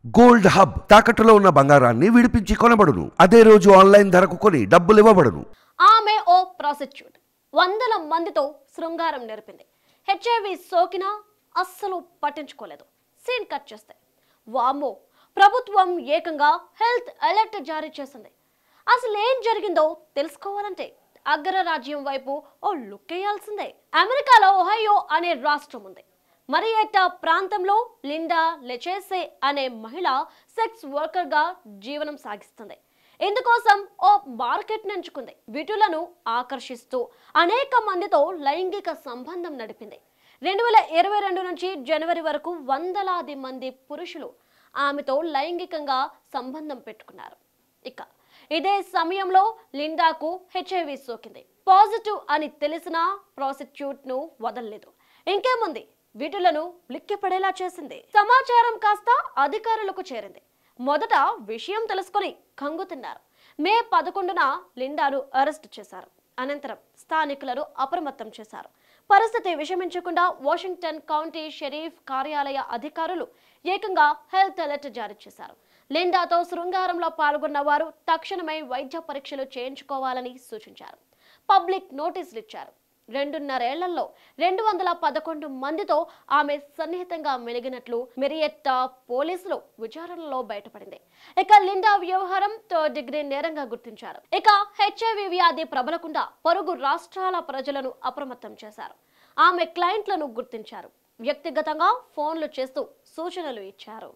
gold hub తాకట్టులో ఉన్న బంగారాన్ని విడిపించి కొనబడును అదే రోజు ఆన్లైన్ ధరకు కొని డబ్బులు ఇవ్వబడును ఆమె ఓ ప్రాసిక్యూట్ వందల మందితో శృంగారం నేర్పింది హెచ్ఐవి సోకినా అస్సలు పట్టించుకోలేదు సీన్ కట్ చేస్తే వామ్మో ప్రభుత్వం ఏకంగా హెల్త్ అలర్ట్ జారీ చేసింది అసలు ఏం జరిగిందో తెలుసుకోవాలంటే అగ్రరాజ్యం వైపు ఓ లుక్ వేయాల్సిందే అమెరికాలో ఒహయో అనే రాష్ట్రం ఉంది మరియేటా ప్రాంతంలో లిండా లెచేసే అనే మహిళ సెక్స్ వర్కర్ గా జీవనం సాగిస్తుంది ఇందుకోసం ఓ మార్కెట్ ఎంచుకుంది విటులను ఆకర్షిస్తూ అనేక మందితో లైంగిక సంబంధం నడిపింది రెండు వేల ఇరవై రెండు నుంచి జనవరి వరకు వందలాది మంది పురుషులు ఆమెతో లైంగికంగా సంబంధం పెట్టుకున్నారు ఇక ఇదే సమయంలో లిండాకు హెచ్ఐవి సోకింది పాజిటివ్ అని తెలిసిన ప్రాసిక్యూట్ ను వదలలేదు ఇంకేముంది వీటులను లిక్కిపడేలా చేసింది సమాచారం కాస్త అధికారులకు చేరింది మొదట విషయం తెలుసుకొని కంగుతిన్నారు మే పదకొండున లిండాను అరెస్ట్ చేశారు అనంతరం స్థానికులను అప్రమత్తం చేశారు పరిస్థితి విషమించకుండా వాషింగ్టన్ కౌంటీ షెరీఫ్ కార్యాలయ అధికారులు ఏకంగా హెల్త్ అలర్ట్ జారీ చేశారు లిండాతో శృంగారంలో పాల్గొన్న వారు తక్షణమై వైద్య పరీక్షలు చేయించుకోవాలని సూచించారు పబ్లిక్ నోటీసులు ఇచ్చారు రెండున్నరేళ్లలో రెండు వందల పదకొండు మందితో ఆమె సన్నిహితంగా మెలిగినట్లు మెరియెట్టా పోలీసులు విచారణలో బయటపడింది ఇక లిండా వ్యవహారం థర్డ్ డిగ్రీ నేరంగా గుర్తించారు ఇక హెచ్ఐవి వ్యాధి ప్రబలకుండా పొరుగు రాష్ట్రాల ప్రజలను అప్రమత్తం చేశారు ఆమె క్లయింట్లను గుర్తించారు వ్యక్తిగతంగా ఫోన్లు చేస్తూ సూచనలు ఇచ్చారు